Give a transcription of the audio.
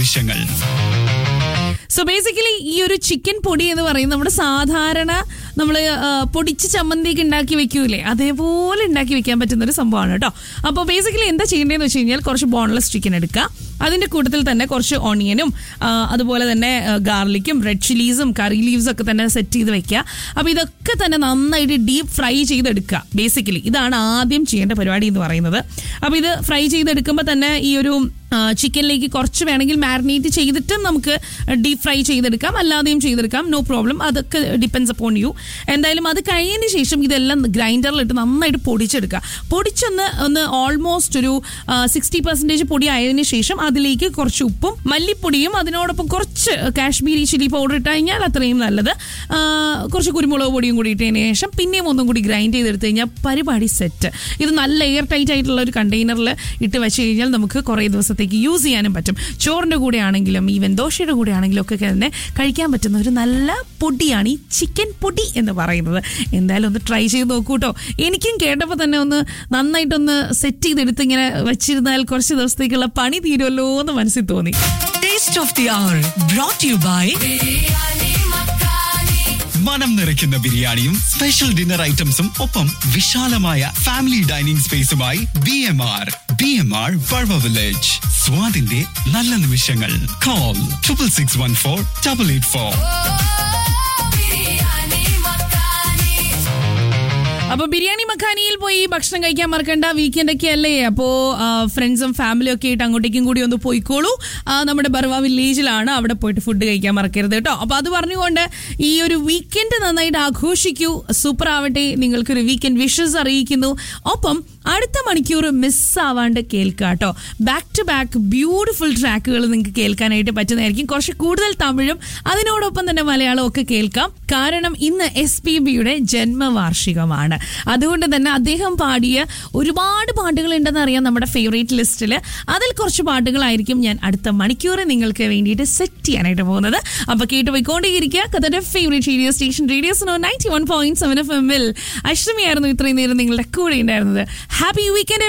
നിമിഷങ്ങൾ so basically ഈ ഒരു ചിക്കൻ പൊടി എന്ന് പറയുന്നത് നമ്മുടെ സാധാരണ നമ്മൾ പൊടിച്ച് ചമ്മന്തിയൊക്കെ ഉണ്ടാക്കി വെക്കൂലേ അതേപോലെ ഉണ്ടാക്കി വെക്കാൻ പറ്റുന്ന ഒരു സംഭവമാണ് കേട്ടോ അപ്പോൾ ബേസിക്കലി എന്താ ചെയ്യേണ്ടതെന്ന് വെച്ച് കഴിഞ്ഞാൽ കുറച്ച് ബോൺലെസ് ചിക്കൻ എടുക്കുക അതിന്റെ കൂട്ടത്തിൽ തന്നെ കുറച്ച് ഓണിയനും ആ, അതുപോലെ തന്നെ ഗാർലിക്കും റെഡ് ചില്ലീസും കറി ലീവ്സും ഒക്കെ തന്നെ സെറ്റ് ചെയ്ത് വെക്കുക അപ്പോൾ ഇതൊക്കെ തന്നെ നന്നായിട്ട് ഡീപ്പ് ഫ്രൈ ചെയ്തെടുക്കുക ബേസിക്കലി ഇതാണ് ആദ്യം ചെയ്യേണ്ട പരിപാടി എന്ന് പറയുന്നത് അപ്പോൾ ഇത് ഫ്രൈ ചെയ്തെടുക്കുമ്പോൾ തന്നെ ഈ ഒരു ചിക്കനിലേക്ക് കുറച്ച് വേണമെങ്കിൽ മാരിനേറ്റ് ചെയ്തിട്ട് നമുക്ക് ഡീപ് ഫ്രൈ ചെയ്തെടുക്കാം അല്ലാതെയും ചെയ്തെടുക്കാം നോ പ്രോബ്ലം അതൊക്കെ ഡിപ്പെൻസ് അപ്പോൺ യു എന്തായാലും അത് കഴിഞ്ഞതിന് ശേഷം ഇതെല്ലാം ഗ്രൈൻഡറിലിട്ട് നന്നായിട്ട് പൊടിച്ചെടുക്കുക പൊടിച്ചൊന്ന് ഒന്ന് ഓൾമോസ്റ്റ് ഒരു സിക്സ്റ്റി പെർസെൻറ്റേജ് പൊടി ആയതിനു ശേഷം അതിലേക്ക് കുറച്ച് ഉപ്പും മല്ലിപ്പൊടിയും അതിനോടൊപ്പം കുറച്ച് കാശ്മീരി ചില്ലി പൗഡർ ഇട്ട് കഴിഞ്ഞാൽ അത്രയും നല്ലത് ആ, കുറച്ച് കുരുമുളക് പൊടിയും കൂടി ഇട്ടതിന് ശേഷം പിന്നെയും ഒന്നും കൂടി ഗ്രൈൻഡ് ചെയ്തെടുത്ത് കഴിഞ്ഞാൽ പരിപാടി സെറ്റ് ഇത് നല്ല എയർ ടൈറ്റ് ആയിട്ടുള്ള ഒരു കണ്ടെയ്നറിൽ ഇട്ട് വെച്ച് കഴിഞ്ഞാൽ നമുക്ക് കുറേ ദിവസത്തേക്ക് യൂസ് ചെയ്യാനും പറ്റും ചോറിൻ്റെ കൂടെ ആണെങ്കിലും ഈവൻ ദോശയുടെ കൂടെ ആണെങ്കിലും ഒക്കെ തന്നെ കഴിക്കാൻ പറ്റുന്ന ഒരു നല്ല പൊടിയാണ് ഈ ചിക്കൻ പൊടി എന്ന് പറയുന്നത് എന്തായാലും ഒന്ന് ട്രൈ ചെയ്ത് നോക്കൂ കേട്ടോ എനിക്കും കേട്ടപ്പോൾ തന്നെ ഒന്ന് നന്നായിട്ടൊന്ന് സെറ്റ് ചെയ്തെടുത്ത് ഇങ്ങനെ വെച്ചിരുന്നാൽ കുറച്ച് ദിവസത്തേക്കുള്ള പണി തീരുമല്ലോ എന്ന് മനസ്സിൽ തോന്നി Taste of the hour brought to you by മനം നിറയ്ക്കുന്ന ബിരിയാണിയും സ്പെഷ്യൽ ഡിന്നർ ഐറ്റംസും ഒപ്പം വിശാലമായ ഫാമിലി ഡൈനിങ് സ്പേസുമായി B M R B M R വഴവ വില്ലേജ് സ്വാദിന്റെ നല്ല നിമിഷങ്ങൾ call triple six one four double eight four അപ്പൊ ബിരിയാണി മഖാനിയിൽ പോയി ഭക്ഷണം കഴിക്കാൻ മറക്കണ്ട വീക്കെൻഡ് ഒക്കെ അല്ലേ അപ്പോ ഫ്രണ്ട്സും ഫാമിലിയും ഒക്കെ ആയിട്ട് അങ്ങോട്ടേക്കും കൂടി ഒന്ന് പോയിക്കോളൂ ആ, നമ്മുടെ ബർവ വില്ലേജിലാണ് അവിടെ പോയിട്ട് ഫുഡ് കഴിക്കാൻ മറക്കരുത് കേട്ടോ അപ്പൊ അത് പറഞ്ഞുകൊണ്ട് ഈ ഒരു വീക്കെൻഡ് നന്നായിട്ട് ആഘോഷിക്കൂ സൂപ്പർ ആവട്ടെ നിങ്ങൾക്കൊരു വീക്കെൻഡ് വിഷസ് അറിയിക്കുന്നു ഒപ്പം അടുത്ത മണിക്കൂർ മിസ്സാവാണ്ട് കേൾക്കുക കേട്ടോ ബാക്ക് ടു ബാക്ക് ബ്യൂട്ടിഫുൾ ട്രാക്കുകൾ നിങ്ങൾക്ക് കേൾക്കാനായിട്ട് പറ്റുന്നതായിരിക്കും കുറച്ച് കൂടുതൽ തമിഴും അതിനോടൊപ്പം തന്നെ മലയാളവും ഒക്കെ കേൾക്കാം കാരണം ഇന്ന് എസ് പി ബിയുടെ ജന്മവാർഷികമാണ് അതുകൊണ്ട് തന്നെ അദ്ദേഹം പാടിയ ഒരുപാട് പാട്ടുകൾ ഉണ്ടെന്ന് അറിയാം നമ്മുടെ ഫേവറേറ്റ് ലിസ്റ്റിൽ അതിൽ കുറച്ച് പാട്ടുകളായിരിക്കും ഞാൻ അടുത്ത മണിക്കൂർ നിങ്ങൾക്ക് വേണ്ടിയിട്ട് സെറ്റ് ചെയ്യാനായിട്ട് പോകുന്നത് അപ്പൊ കേട്ട് പോയിക്കൊണ്ടേയിരിക്കുക കഥയുടെ favourite radio station radio so ninety one point seven F എമ്മിൽ അഷ്ടമിയായിരുന്നു ഇത്രയും നേരം നിങ്ങളുടെ കൂടെ ഉണ്ടായിരുന്നത് ഹാപ്പി വീക്കെൻഡ്